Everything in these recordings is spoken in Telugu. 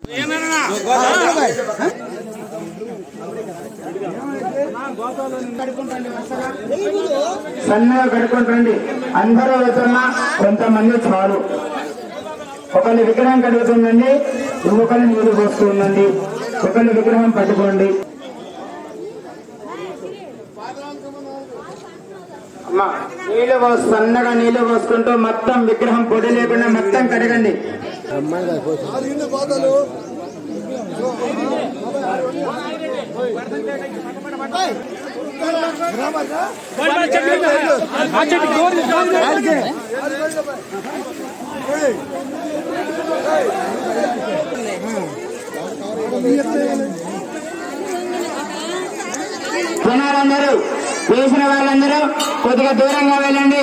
సన్నగా కడుక్కుంటండి అందరూ వెళ్తున్నా కొంతమంది చాలు ఒకళ్ళు విగ్రహం కడుగుతుందండి ఇంకొకళ్ళు నీళ్లు పోస్తుందండి ఒకళ్ళు విగ్రహం పట్టుకోండి అమ్మా నీళ్లు పోసు సన్నగా నీళ్లు పోసుకుంటూ మొత్తం విగ్రహం పొడి లేకుండా మొత్తం కడగండి జనాలందరూ వేసిన వాళ్ళందరూ కొద్దిగా దూరంగా వెళ్ళండి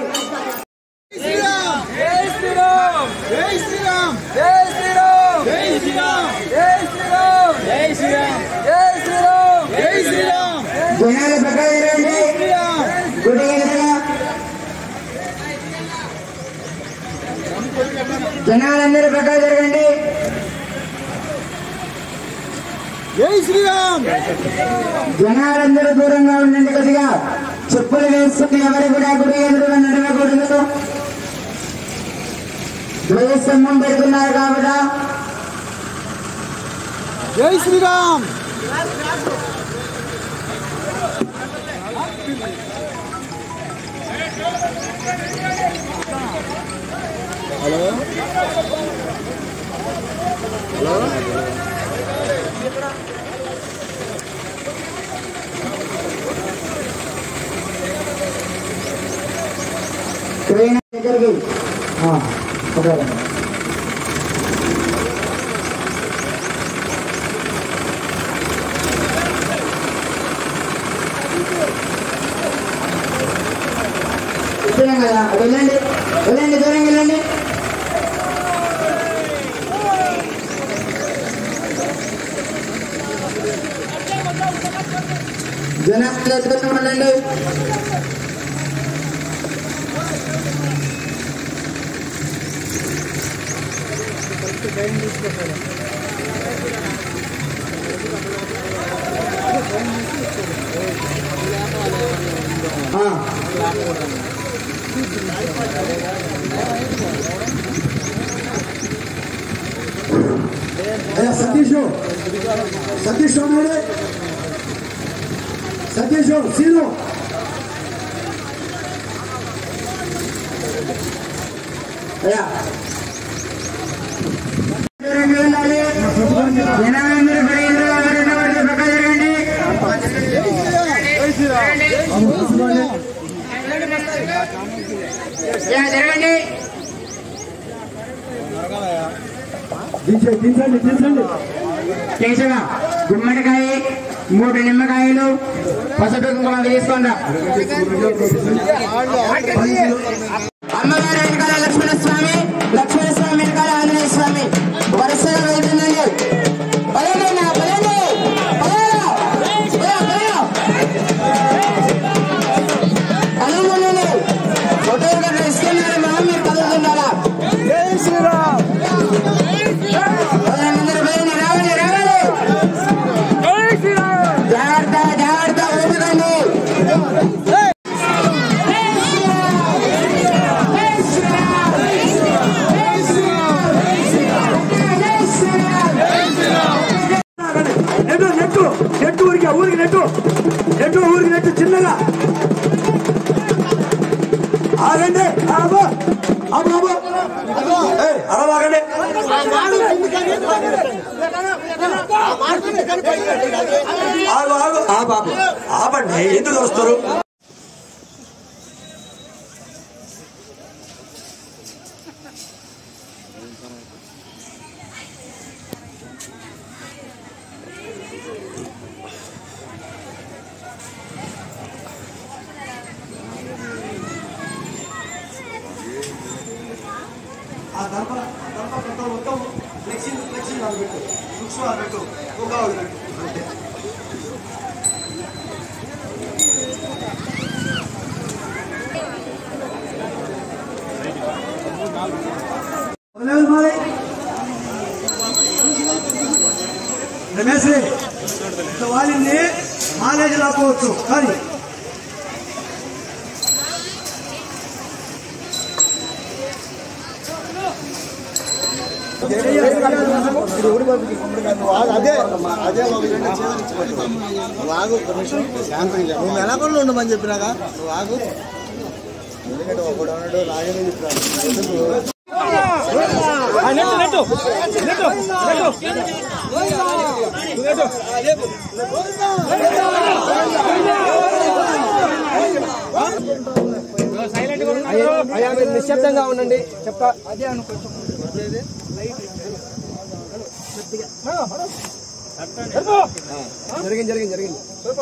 జనాలు పక్కన జరగండి గుడి ఎదురుగా జనాలందరూ పక్కన జరగండి జై శ్రీరామ్ జనాలందరూ దూరంగా ఉండండి కొద్దిగా చెప్పులు వేసుకుని ఎవరు కూడా గుడి ఎదురుగా నడవకూడదు ద్వయస్తంభం పెడుతున్నారు కాబట్టి జై శ్రీరామ్ ట్రైన్ దగ్గరికి ఆ, ఓకే. చెప్పినాం కదా వెళ్ళండి వెళ్ళండి దూరం వెళ్ళండి జనాలు దూరం వెళ్ళండి ఆ. అయ్యా సతీష్ సతీష్ ఉన్నాడు సతీష్ సీను అయ్యా దూరంగా వెళ్ళాలి జనాలందరూ కూడా ఎదురుగా ఎవరైనా పడితే పక్కన జరగండి యా, జరగండి దించండి దించండి దించండి కేశవ గుమ్మడికాయ మూడు నిమ్మకాయలు పసుపు కుంకుమ తీసుకోండి అమ్మగారు వెనకాల లక్ష్మణ స్వామి లక్ష్మణ స్వామి వెనకాల ఆంజనేయ స్వామి వరుసగా వెళ్తుందండి పదండి అన్న, పదండి. పదరా. పద, పద. కదులుతుండండి. ఫోటోలు గట్రా ఇస్తున్నారు మా మీరు కదులుతున్నారా జై శ్రీరామ్ పదండి, పదండి, రావాలి రావాలి జాగ్రత్త జాగ్రత్త ఊపకండి నెట్టు నెట్టు నెట్టు ఊరికి ఊరికి నెట్టు నెట్టు ఊరికి నెట్టు చిన్నగా ఆగండి ఆగో ఆగు ఆగు ఏయ్, అలా ఆగండి ఆగు ఆగు ఆ బాబు ఆపండి ఎందుకు వస్తారు ఆ గడప గడప పెట్ట మొత్తం ఫ్లెక్సీ ఫ్లెక్సీ అది పెట్టు బుక్స్ అది పెట్టు ఒక అది పెట్టు అంతే వదిలేదు మరి రమేష్ వాళ్ళని మానేజ్ లాక్కోవచ్చు కానీ అదే అదే నువ్వు ఆగు ఒక నిమిషం శాంతంగా నువ్వు మెలకుండా ఉండమని చెప్పినాగా నువ్వు ఆగు ఎందుకంటే ఒకడు అన్నాడు నాగనే చెప్పినాడు అయ్యా మీరు నిశ్శబ్దంగా ఉండండి చెప్తా జరిగింది జరిగింది జరిగింది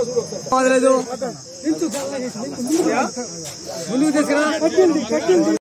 ముందుకు తీసుకురా కట్టింది కట్టింది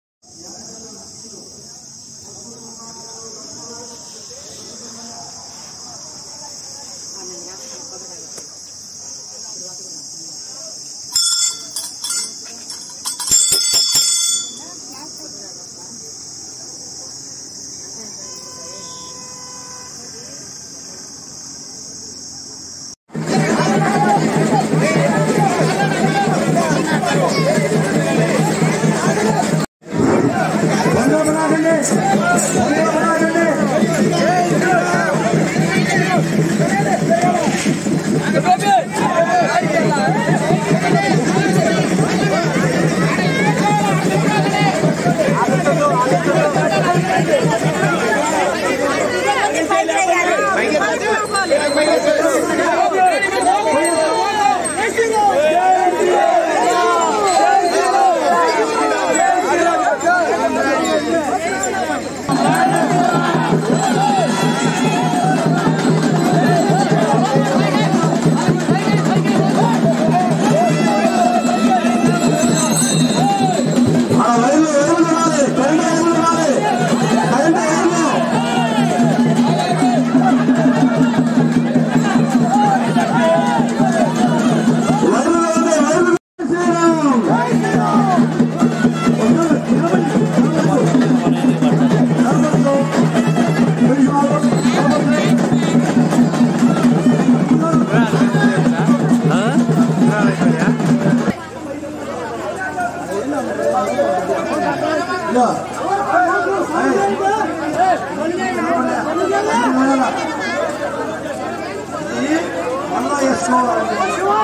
మళ్ళా వేసుకోవాలి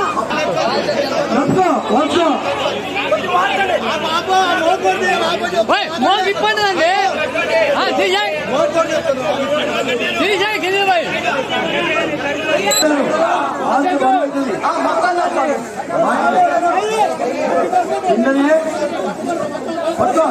వద్దు వద్దు మోన్ ఇప్పండి అండి తీసాయి తీసాయి కింద పోయి కిందనే వద్దు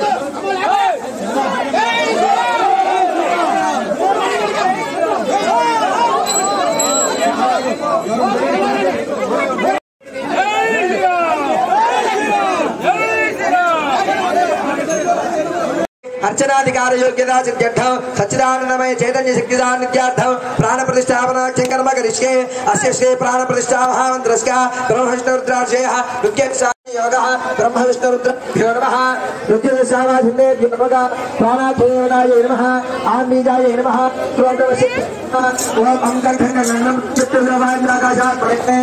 అర్చనాధికార యోగ్యత సిద్ధ్యర్థం సచ్చిదానందమయ చైతన్య శక్తిదానిత్యార్థం ప్రాణ ప్రతిష్టాపన కర్మ కరిష్యే అస్య శ్రీ ప్రాణ ప్రతిష్టా మహామంత్రస్క బ్రహ్మ విష్ణు రుద్రాక్షయ యోగ బ్రహ్మ విష్ణు రుద్రభ్యో నమ రుద్రశావాసిందేభ్యో నమః ప్రాణాఖ్యేవదాయ నమ ఆన్మీజాయ నమ ఓం అంకర్ఖండం చిత్తుద్రవాంద్రాకాశాత్ ప్రయత్నే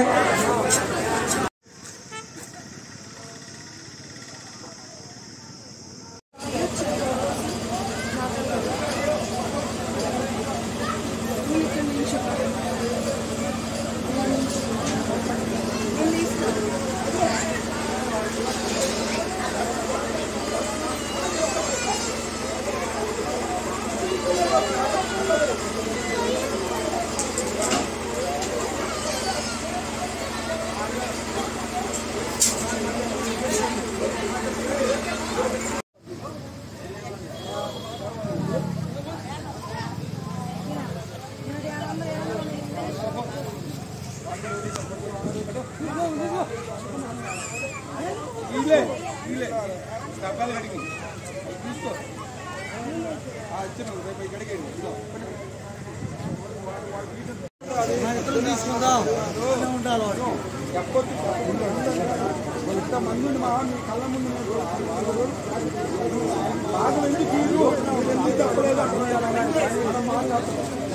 తీసుకుందాం ఉండాలి వాడు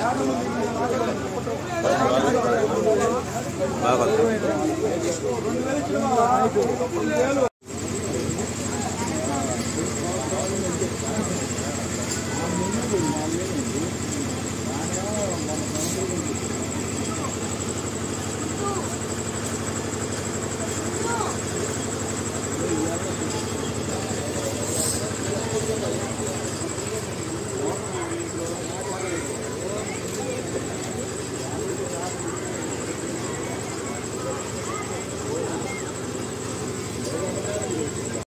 బాగా